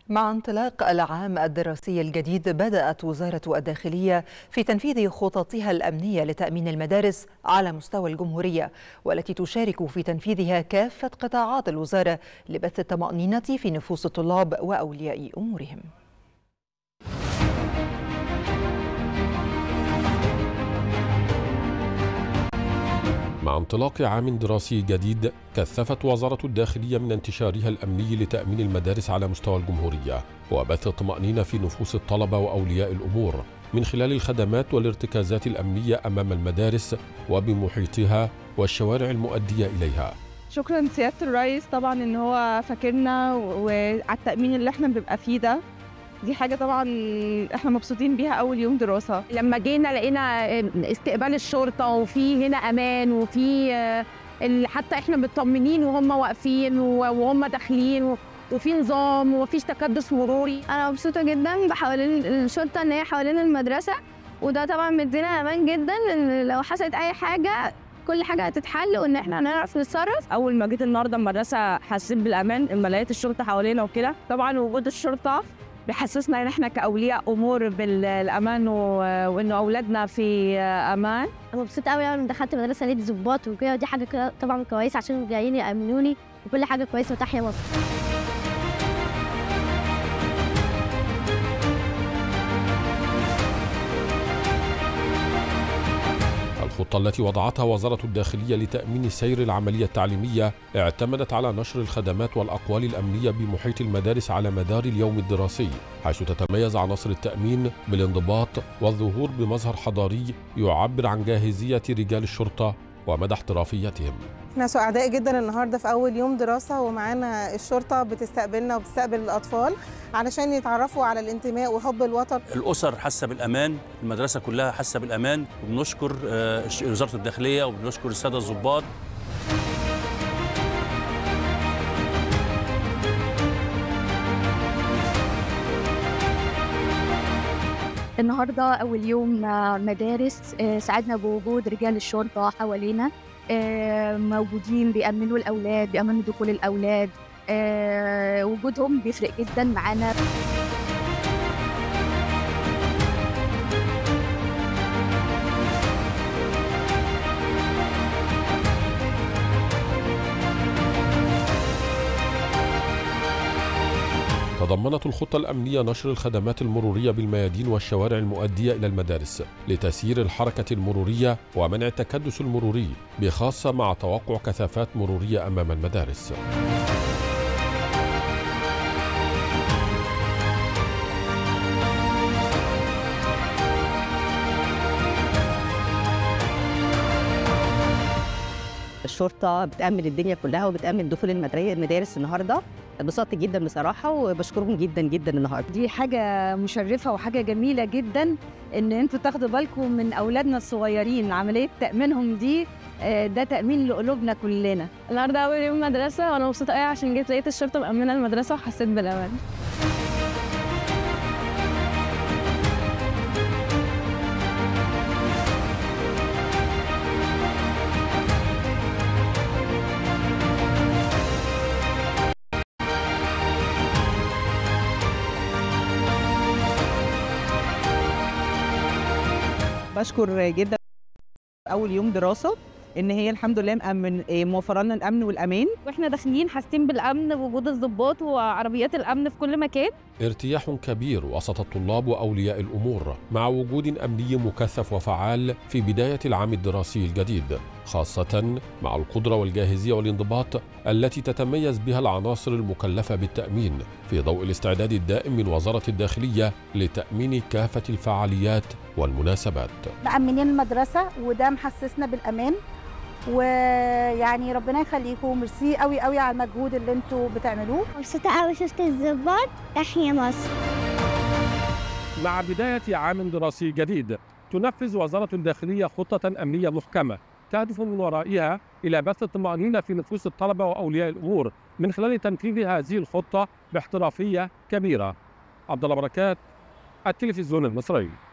مع انطلاق العام الدراسي الجديد بدأت وزارة الداخلية في تنفيذ خططها الأمنية لتأمين المدارس على مستوى الجمهورية والتي تشارك في تنفيذها كافة قطاعات الوزارة لبث الطمأنينة في نفوس الطلاب وأولياء أمورهم مع انطلاق عام دراسي جديد كثفت وزارة الداخلية من انتشارها الأمني لتأمين المدارس على مستوى الجمهورية وبث الطمأنينة في نفوس الطلبة وأولياء الأمور من خلال الخدمات والارتكازات الأمنية أمام المدارس وبمحيطها والشوارع المؤدية إليها شكرا سيادة الرئيس طبعا ان هو فاكرنا وعلى التأمين اللي احنا بنبقى فيه ده دي حاجة طبعا احنا مبسوطين بيها أول يوم دراسة لما جينا لقينا استقبال الشرطة وفي هنا أمان وفي حتى احنا مطمنين وهم واقفين وهم داخلين وفي نظام ومفيش تكدس مروري انا مبسوطه جدا بحوالين الشرطه ان هي حوالين المدرسه وده طبعا مدينا امان جدا ان لو حصلت اي حاجه كل حاجه هتتحل وان احنا هنعرف نتصرف اول ما جيت النهارده المدرسه حسيت بالامان لما لقيت الشرطه حوالينا وكده طبعا وجود الشرطه بيحسسنا ان احنا كاولياء امور بالامان وانه اولادنا في امان انا مبسوطه قوي لما دخلت مدرسه لقيت ظباط وكده ودي حاجه طبعا كويسه عشان جايين يامنوني وكل حاجه كويسه وتحيا مصر الخطة التي وضعتها وزارة الداخلية لتأمين سير العملية التعليمية اعتمدت على نشر الخدمات والأقوال الأمنية بمحيط المدارس على مدار اليوم الدراسي حيث تتميز عناصر التأمين بالانضباط والظهور بمظهر حضاري يعبر عن جاهزية رجال الشرطة ومدى احترافيتهم احنا سعداء جدا النهارده في اول يوم دراسه ومعانا الشرطه بتستقبلنا وبتستقبل الاطفال علشان يتعرفوا على الانتماء وحب الوطن الاسر حاسه بالامان المدرسه كلها حاسه بالامان وبنشكر وزاره الداخليه وبنشكر الساده الضباط النهارده اول يوم مدارس سعدنا بوجود رجال الشرطه حوالينا موجودين بيأمنوا الأولاد بيأمنوا دخول الأولاد وجودهم بيفرق جدا معانا تضمنت الخطة الأمنية نشر الخدمات المرورية بالميادين والشوارع المؤدية إلى المدارس لتسيير الحركة المرورية ومنع التكدس المروري بخاصة مع توقع كثافات مرورية أمام المدارس. الشرطه بتامن الدنيا كلها وبتامن دخول المدارس النهارده اتبسطت جدا بصراحه وبشكرهم جدا جدا النهارده دي حاجه مشرفه وحاجه جميله جدا ان انتوا تاخدوا بالكم من اولادنا الصغيرين عمليه تامينهم دي ده تامين لقلوبنا كلنا النهارده اول يوم مدرسه وانا مبسوطه قوي عشان جيت لقيت الشرطه مامنه المدرسه وحسيت بالامان بشكر جدا اول يوم دراسه ان هي الحمد لله مأمن موفره لنا الامن والامان واحنا داخلين حاسين بالامن ووجود الضباط وعربيات الامن في كل مكان ارتياح كبير وسط الطلاب واولياء الامور مع وجود امني مكثف وفعال في بدايه العام الدراسي الجديد خاصه مع القدره والجاهزيه والانضباط التي تتميز بها العناصر المكلفه بالتامين في ضوء الاستعداد الدائم من وزاره الداخليه لتامين كافه الفعاليات والمناسبات مأمنين المدرسه وده محسسنا بالامان ويعني ربنا يخليكم ميرسي قوي قوي على المجهود اللي انتوا بتعملوه مبسوطه قوي شفت الظباط تحيا مصر مع بدايه عام دراسي جديد تنفذ وزاره الداخليه خطه امنيه محكمه تهدف من ورائها الى بث الطمانينه في نفوس الطلبه واولياء الامور من خلال تنفيذ هذه الخطه باحترافيه كبيره عبد الله بركات التلفزيون المصري